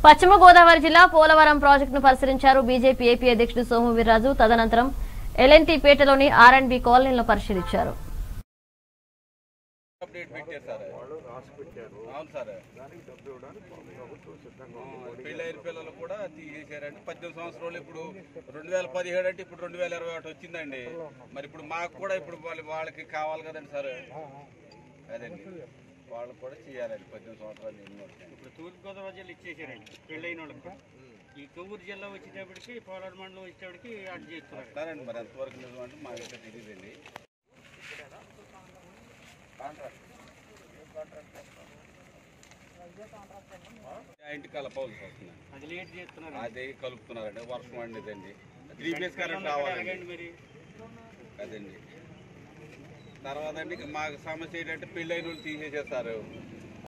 పశ్చిమ గోదావరి జిల్లా పోలవరం ప్రాజెక్టును పరిశీలించారు బీజేపీ ఏపీ అధ్యక్షుడు సోము వీర్రాజు తదనంతరం ఎల్ఎన్టీ పేటలోని ఆర్ అండ్ బి కాలనీలను పరిశీలించారు అప్డేట్ పెట్టారు సార్ అవును సార్ పెళ్ళైన పిల్లలు కూడా తీసేశారండి పద్దెనిమిది సంవత్సరాలు ఇప్పుడు రెండు వేల పదిహేడు అంటే ఇప్పుడు రెండు వేల ఇరవై ఒకటి వచ్చిందండి మరి ఇప్పుడు మాకు కూడా ఇప్పుడు వాళ్ళ వాళ్ళకి కావాలి కదండి సార్ అదండి వాళ్ళకి కూడా చేయాలండి పద్దెనిమిది సంవత్సరాలు ఎన్ని వచ్చినాయి. ఇప్పుడు తూర్పుగోదావరి జిల్లా ఇచ్చేసారండి పెళ్ళైన వాళ్ళకి ఈ కొవ్వూరు జిల్లా వచ్చేటప్పటికి పోలాడు మండలం వచ్చేటప్పటికి అటు చేస్తున్నారు చెప్తారండి మరి ఎంతవరకు నిజం అంటే మాకు ఇంకా తెలియదండి ఇంటికి కలపవలసి వస్తుంది అది లేట్ చేస్తున్నారు అదే కలుపుతున్నారండి వర్షం వండిదండి త్రీ ఫేస్ కరెంట్ రావాలండి ఆగండి మరి అదండి తర్వాత అండి మాకు సమస్య ఏంటంటే పెళ్ళైన వాళ్ళు తీసేసేస్తారు